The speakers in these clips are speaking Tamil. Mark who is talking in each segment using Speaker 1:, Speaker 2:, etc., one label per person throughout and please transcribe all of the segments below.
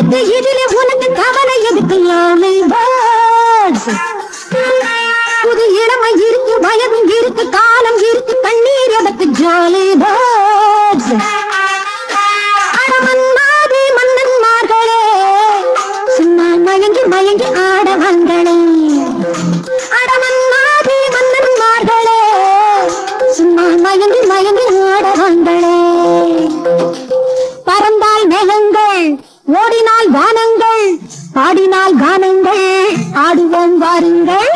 Speaker 1: இருக்கு இதிலே உனக்கு கவலை எதுக்கு lonely birds புது இளமை இருக்கு வயதும் இருக்கு காலம் இருக்கு கண்ணீர் எதற்கு ஜாலி பேர்ட்ஸ் அடமன்னாதி மன்னன்மார்களே சும்மா மயங்கி மயங்கி ஆட வந்தளே அடமன்னாதி மன்னன்மார்களே சும்மா மயங்கி மயங்கி ஆட வந்தளே பறந்தால் மேகங்கள் ஓடினால் வானங்கள் பாடினால் கானங்கள் ஆடுவோம் வாருங்கள்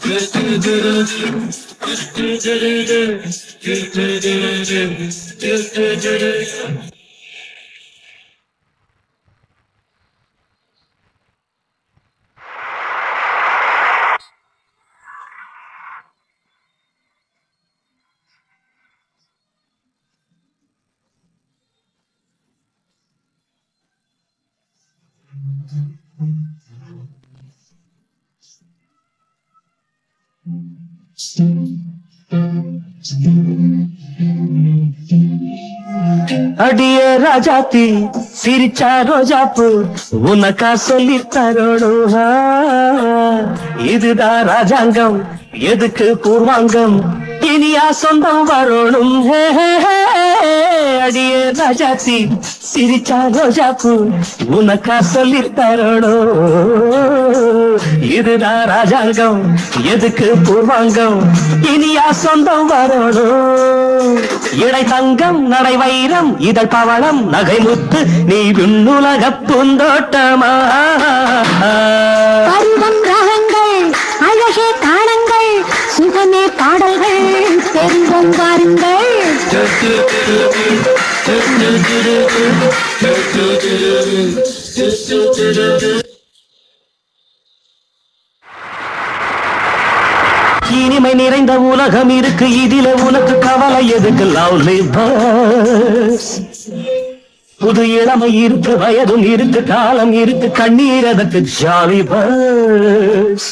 Speaker 2: அடிய ராஜாத்தி சிரிச்சா ரோஜாப்பு உனக்கா சொல்லி தரணும் ஆ, இதுதான் ராஜாங்கம் எதுக்கு பூர்வாங்கம் இனியா சொந்தம் வரணும் ஹே, ஹே, ஹே. அடிய ராஜாத்தி சிரிச்சா ரோஜாப்பு உனக்கா சொல்லி தரணும் இதுதான் ராஜாங்கம் எதுக்கு பூர்வாங்கம் இனியா சொந்தம் வரணும் இடை தங்கம் நடை வைரம் இதழ் பவளம் நகை முத்து நீ விண்ணுலக பூந்தோட்டமா
Speaker 1: பருவம் ரகங்கள் அழகே தாளங்கள் சுகமே பாடல்கள் தெரிவோம் வாருங்கள்
Speaker 2: இனிமை நிறைந்த உலகம் இருக்கு இதில உனக்கு கவலை எதுக்கு லவ்லி பர்ஸ் புது இளமை இருக்கு வயதும் இருக்கு காலம் இருக்கு கண்ணீர் அதற்கு ஜாலி பர்ஸ்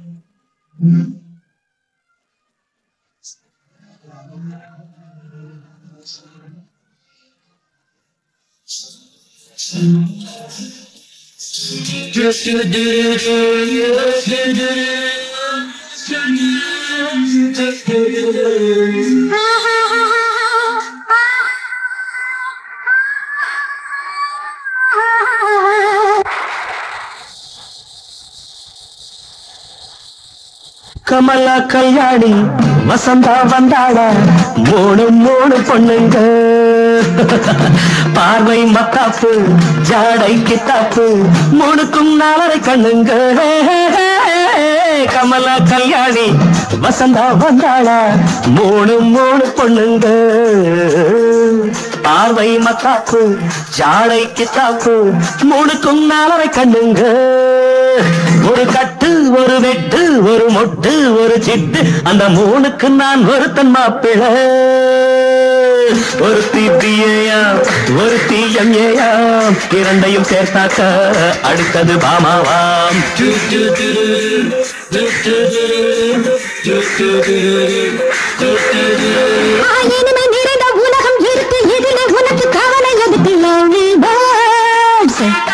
Speaker 2: கமலா கல்யாணி வசந்தா வந்தாடா மூணு மூணு பொண்ணுங்க பார்வை மத்தாப்பு ஜாடை கித்தாப்பு மூணுக்கும் நாலரை கண்ணுங்க கமலா கல்யாணி வசந்தா வந்தாளா மூணு மூணு பொண்ணுங்க பார்வை மத்தாப்பு ஜாடை கித்தாப்பு மூணுக்கும் நாலரை கண்ணுங்க ஒரு கட்டு ஒரு வெட்டு ஒரு மொட்டு ஒரு சிட்டு அந்த மூணுக்கு நான் ஒருத்தன் மாப்பிள ஒரு தீபியாம் ஒரு தீயம் ஏயாம் இரண்டையும் சேர்த்தாக்க அடுத்தது பாமாவாம்
Speaker 1: ஆ, இனிமை நிறைந்த உலகம் இருக்கு இதிலே உனக்கு கவலை எதுக்கு lonely birds